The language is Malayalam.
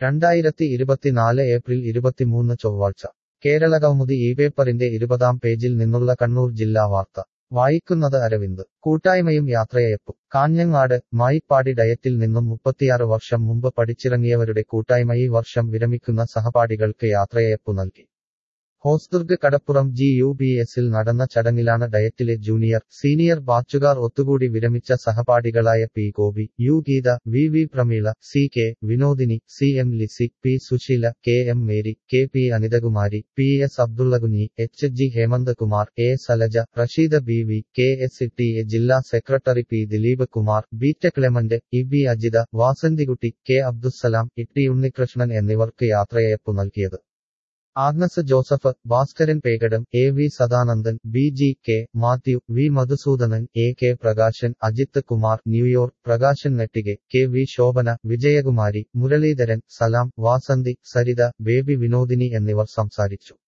രണ്ടായിരത്തി ഇരുപത്തിനാല് ഏപ്രിൽ ഇരുപത്തിമൂന്ന് ചൊവ്വാഴ്ച കേരള കൗമുദി ഈ പേപ്പറിന്റെ ഇരുപതാം പേജിൽ നിന്നുള്ള കണ്ണൂർ ജില്ലാ വാർത്ത വായിക്കുന്നത് അരവിന്ദ് കൂട്ടായ്മയും യാത്രയയപ്പും കാഞ്ഞങ്ങാട് മായിപ്പാടി ഡയറ്റിൽ നിന്നും മുപ്പത്തിയാറ് വർഷം മുമ്പ് പഠിച്ചിറങ്ങിയവരുടെ കൂട്ടായ്മ ഈ വർഷം വിരമിക്കുന്ന സഹപാഠികൾക്ക് യാത്രയയപ്പു നൽകി Hosdurg Kadappuram G U B എസിൽ നടന്ന ചടങ്ങിലാണ് ഡയറ്റിലെ ജൂനിയർ സീനിയർ ബാച്ചുകാർ ഒത്തുകൂടി വിരമിച്ച സഹപാഠികളായ P Gopi U Geetha V V Prameela C K Vinodini C M Lizzy P Susheela K M Mary K P Anithakumari P S Abdullakunhi H G Hemanthakumar A Salaja Rasheeda B V K S T A ജില്ലാ secretary P Dileep Kumar Beeta Clement E B Ajitha Vasanthikutty K Abdussalam Itty Unnikrishnan എന്നിവർക്ക് യാത്രയയപ്പു നൽകിയത് Agnes Joseph Bhaskaran Pekadam A V Sadanandan B G K Mathew V Madhusoodanan A K Prakashan Ajith Kumar New York Prakashan Nettike K V Shobhana Vijayakumari Muraleedharan Salam Vasanthi Saritha Baby Vinodini എന്നിവർ സംസാരിച്ചു